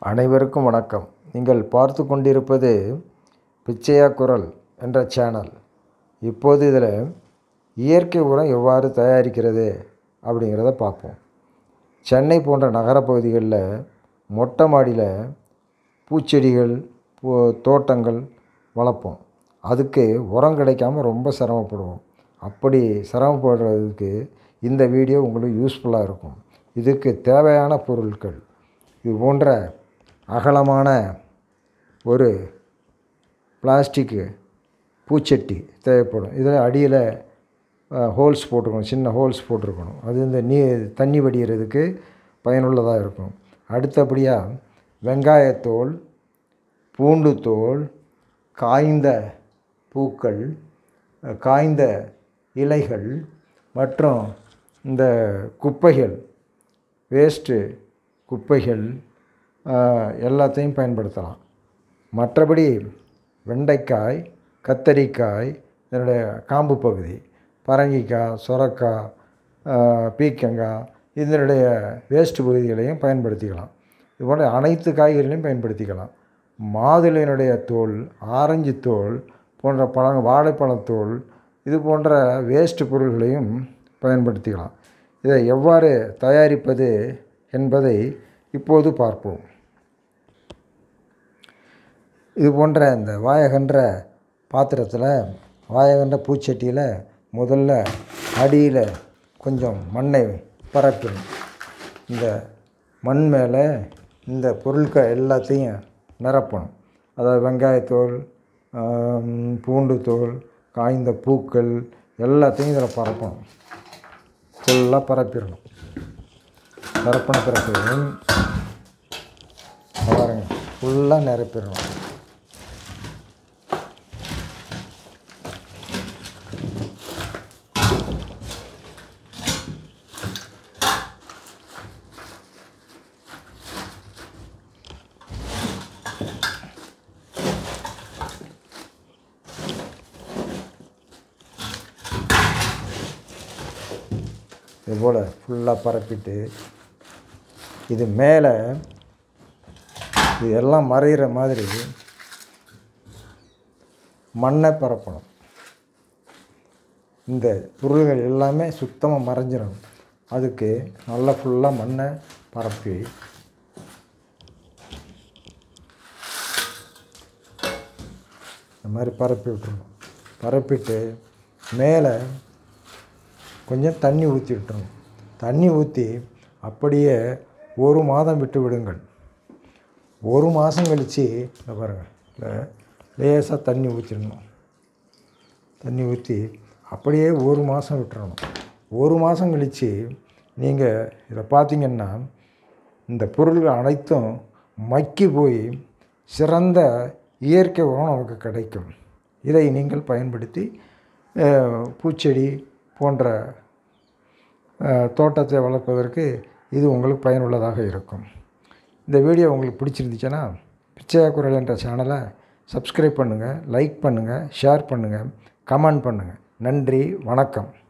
அனைவருக்கும் வணக்கம் நீங்கள் பார்த்து கொண்டிருப்பது பிச்சையா குரல் என்ற சேனல் இப்போது இதில் இயற்கை உரம் எவ்வாறு தயாரிக்கிறது அப்படிங்கிறத பார்ப்போம் சென்னை போன்ற நகரப் பகுதிகளில் மொட்டை மாடியில் பூச்செடிகள் பூ தோட்டங்கள் வளர்ப்போம் அதுக்கு உரம் கிடைக்காம ரொம்ப சிரமப்படுவோம் அப்படி சிரமப்படுறதுக்கு இந்த வீடியோ உங்களுக்கு யூஸ்ஃபுல்லாக இருக்கும் இதுக்கு தேவையான பொருட்கள் இது போன்ற அகலமான ஒரு பிளாஸ்டிக்கு பூச்சட்டி தேவைப்படும் இதில் அடியில் ஹோல்ஸ் போட்டிருக்கணும் சின்ன ஹோல்ஸ் போட்டிருக்கணும் அது இந்த நீ தண்ணி வடிகிறதுக்கு பயனுள்ளதாக இருக்கும் அடுத்தபடியாக வெங்காயத்தோல் பூண்டுத்தோல் காய்ந்த பூக்கள் காய்ந்த இலைகள் மற்றும் இந்த குப்பைகள் வேஸ்ட்டு குப்பைகள் எல்லாத்தையும் பயன்படுத்தலாம் மற்றபடி வெண்டைக்காய் கத்தரிக்காய் இதனுடைய காம்பு பகுதி பரங்கிக்காய் சுரக்காய் பீக்கங்காய் இதனுடைய வேஸ்ட்டு பகுதிகளையும் பயன்படுத்திக்கலாம் இது போன்ற அனைத்து காய்கறிகளையும் பயன்படுத்திக்கலாம் மாதுளையினுடைய தோல் ஆரஞ்சு தோல் போன்ற பழ வாழைப்பழத்தோல் இது போன்ற வேஸ்ட்டு பொருள்களையும் பயன்படுத்திக்கலாம் இதை எவ்வாறு தயாரிப்பது என்பதை இப்போது பார்ப்போம் இது போன்ற இந்த வாயகன்ற பாத்திரத்தில் வாயகன்ற பூச்சட்டியில் முதல்ல அடியில் கொஞ்சம் மண்ணை பரப்பிடணும் இந்த மண் மேலே இந்த பொருட்கள் எல்லாத்தையும் நிரப்பணும் அதாவது வெங்காயத்தோல் பூண்டு தோல் காய்ந்த பூக்கள் எல்லாத்தையும் இதில் பரப்பணும் ஃபுல்லாக பரப்பிடணும் பரப்பின பிறகு பாருங்க ஃபுல்லாக நிரப்பிடணும் இது போல் ஃபுல்லாக பரப்பிட்டு இது மேலே இது எல்லாம் மறையிற மாதிரி மண்ணை பரப்பணும் இந்த பொருள்கள் எல்லாமே சுத்தமாக மறைஞ்சிடணும் அதுக்கு நல்லா ஃபுல்லாக மண்ணை பரப்பி இந்த மாதிரி பரப்பி விட்டுருணும் பரப்பிட்டு மேலே கொஞ்சம் தண்ணி ஊற்றி விட்டுருங்க தண்ணி ஊற்றி அப்படியே ஒரு மாதம் விட்டு விடுங்கள் ஒரு மாதம் கழித்து இந்த பாருங்கள் இல்லை லேசாக தண்ணி ஊற்றிடணும் தண்ணி ஊற்றி அப்படியே ஒரு மாதம் விட்டுறணும் ஒரு மாதம் கழித்து நீங்கள் இதை பார்த்தீங்கன்னா இந்த பொருள்கள் அனைத்தும் மக்கி போய் சிறந்த இயற்கை உரம் நமக்கு கிடைக்கும் இதை நீங்கள் பயன்படுத்தி பூச்செடி போன்ற தோட்டத்தை வளர்ப்பதற்கு இது உங்களுக்கு பயனுள்ளதாக இருக்கும் இந்த வீடியோ உங்களுக்கு பிடிச்சிருந்துச்சுன்னா பிச்சையா குரல் என்ற சேனலை சப்ஸ்கிரைப் பண்ணுங்கள் லைக் பண்ணுங்கள் ஷேர் பண்ணுங்கள் கமெண்ட் பண்ணுங்கள் நன்றி வணக்கம்